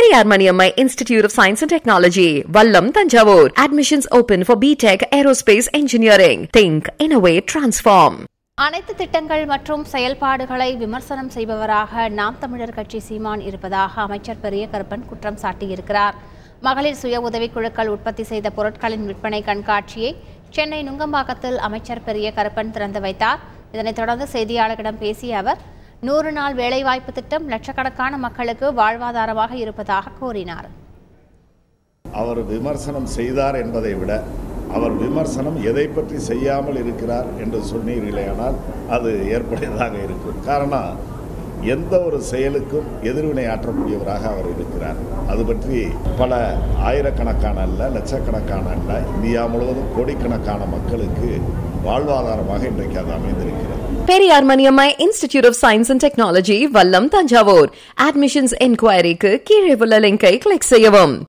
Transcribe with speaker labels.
Speaker 1: Periyar Maniammai institute of science and technology Vallam Thanjavur admissions open for BTech aerospace engineering think innovate transform
Speaker 2: அனைத்து திட்டங்கள் மற்றும் செயல்பாடுகளை விமர்சனம் செய்பவராக நாம் தமிழர் கட்சி சீமான் இருப்பதாக அமைச்சர் பெரிய கருப்பன் குற்றம் சாட்டியிருக்கிறார் மகளிர் சுய உதவிக்குழுக்கள் உற்பத்தி செய்த பொருட்களின் விற்பனை கண்காட்சியை சென்னை நுங்கம்பாக்கத்தில் அமைச்சர் பெரிய கருப்பன் திறந்து வைத்தார் இதனைத் தொடர்ந்து செய்தியாளர்களிடம் பேசிய அவர் நூறு நாள் வேலைவாய்ப்பு திட்டம் லட்சக்கணக்கான மக்களுக்கு வாழ்வாதாரமாக இருப்பதாக கூறினார்
Speaker 3: அவர் விமர்சனம் செய்தார் என்பதை விட அவர் விமர்சனம் எதை பற்றி செய்யாமல் இருக்கிறார் என்று சொன்னீர்களேயானால் அது ஏற்புடையதாக இருக்கும் காரணம் எந்த ஒரு செயலுக்கும் எதிர்வினை ஆற்றக்கூடியவராக அவர் இருக்கிறார் அது பற்றி பல ஆயிரக்கணக்கான அல்ல லட்சக்கணக்கான அல்ல இந்தியா முழுவதும் கோடிக்கணக்கான மக்களுக்கு வாழ்வாதாரமாக இன்றைக்கு அது அமைந்திருக்கிறது
Speaker 1: Periyar Maniammai institute of science and technology Vallam Thanjavur admissions என்கொயரிக்கு கீழே உள்ள லிங்கை கிளிக் செய்யவும்